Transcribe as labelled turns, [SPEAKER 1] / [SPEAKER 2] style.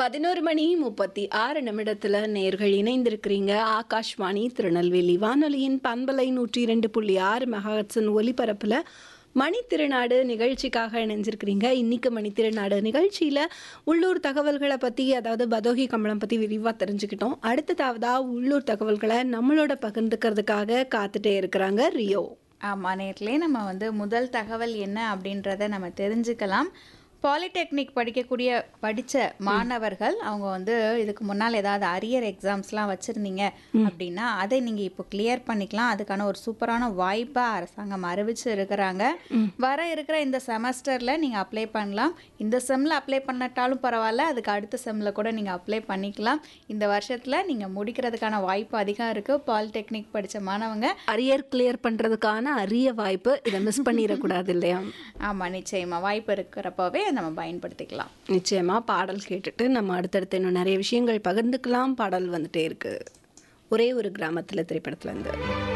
[SPEAKER 1] பதினோரு மணி முப்பத்தி ஆறு நிமிடத்துல நேர்கள் இணைந்திருக்கிறீங்க ஆகாஷ்வாணி திருநெல்வேலி வானொலியின் பண்பலை நூற்றி இரண்டு புள்ளி ஆறு மெகாஹட்ஸின் ஒலிபரப்புல மணித்திருநாடு நிகழ்ச்சிக்காக இணைஞ்சிருக்கிறீங்க இன்னைக்கு மணித்திருநாடு நிகழ்ச்சியில உள்ளூர் தகவல்களை பத்தி அதாவது பதோகி கம்பளம் பத்தி விரிவா தெரிஞ்சுக்கிட்டோம் அடுத்ததாவதா உள்ளூர் தகவல்களை நம்மளோட பகிர்ந்துக்கிறதுக்காக காத்துட்டே இருக்கிறாங்க ரியோ
[SPEAKER 2] ஆமாம் நேர்லேயே நம்ம வந்து முதல் தகவல் என்ன அப்படின்றத நம்ம தெரிஞ்சுக்கலாம் பாலிடெக்னிக் படிக்கக்கூடிய படித்த மாணவர்கள் அவங்க வந்து இதுக்கு முன்னால் ஏதாவது அரியர் எக்ஸாம்ஸ்லாம் வச்சுருந்தீங்க அப்படின்னா அதை நீங்கள் இப்போ கிளியர் பண்ணிக்கலாம் அதுக்கான ஒரு சூப்பரான வாய்ப்பாக அரசாங்கம் அறிவிச்சு இருக்கிறாங்க வர இருக்கிற இந்த செமஸ்டரில் நீங்கள் அப்ளை பண்ணலாம் இந்த செம்மில் அப்ளை பண்ணட்டாலும் பரவாயில்ல அதுக்கு அடுத்த செம்மில் கூட நீங்கள் அப்ளை பண்ணிக்கலாம் இந்த வருஷத்தில் நீங்கள் முடிக்கிறதுக்கான வாய்ப்பு அதிகம் இருக்குது பாலிடெக்னிக் படித்த மாணவங்க
[SPEAKER 1] அரியர் கிளியர் பண்றதுக்கான அரிய வாய்ப்பு இதை மிஸ் பண்ணிடக்கூடாது இல்லையா
[SPEAKER 2] ஆமாம் நிச்சயமா வாய்ப்பு இருக்கிறப்பவே நம்ம பயன்படுத்திக்கலாம்
[SPEAKER 1] நிச்சயமா பாடல் கேட்டுட்டு நம்ம அடுத்தடுத்து இன்னும் நிறைய விஷயங்கள் பகிர்ந்துக்கலாம் பாடல் வந்துட்டே இருக்கு ஒரே ஒரு கிராமத்துல திரைப்படத்துல இருந்து